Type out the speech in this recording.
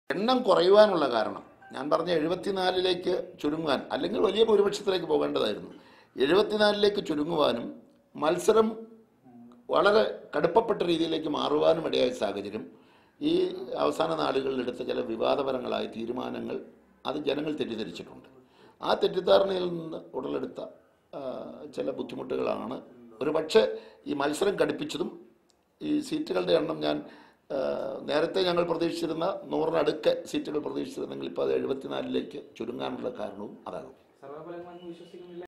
എണ്ണം കുറയുവാനുള്ള കാരണം ഞാൻ പറഞ്ഞ എഴുപത്തിനാലിലേക്ക് ചുരുങ്ങാൻ അല്ലെങ്കിൽ വലിയ ഭൂരിപക്ഷത്തിലേക്ക് പോകേണ്ടതായിരുന്നു എഴുപത്തിനാലിലേക്ക് ചുരുങ്ങുവാനും മത്സരം വളരെ കടുപ്പപ്പെട്ട രീതിയിലേക്ക് മാറുവാനും ഇടയായ സാഹചര്യം ഈ അവസാന നാളുകളിൽ എടുത്ത ചില വിവാദപരങ്ങളായ തീരുമാനങ്ങൾ അത് ജനങ്ങൾ തെറ്റിദ്ധരിച്ചിട്ടുണ്ട് ആ തെറ്റിദ്ധാരണയിൽ നിന്ന് ഉടലെടുത്ത ആ, ചില ബുദ്ധിമുട്ടുകളാണ് ഒരു പക്ഷേ ഈ മത്സരം കടുപ്പിച്ചതും ഈ സീറ്റുകളുടെ എണ്ണം ഞാൻ ആ, നേരത്തെ ഞങ്ങൾ പ്രതീക്ഷിച്ചിരുന്ന നൂറിനടുക്ക് സീറ്റുകൾ പ്രതീക്ഷിച്ചിരുന്നെങ്കിൽ ഇപ്പോൾ അത് എഴുപത്തിനാലിലേക്ക് ചുരുങ്ങാനുള്ള കാരണവും അതാകും സർവഫലങ്ങളെന്ന് വിശ്വസിക്കുന്നില്ല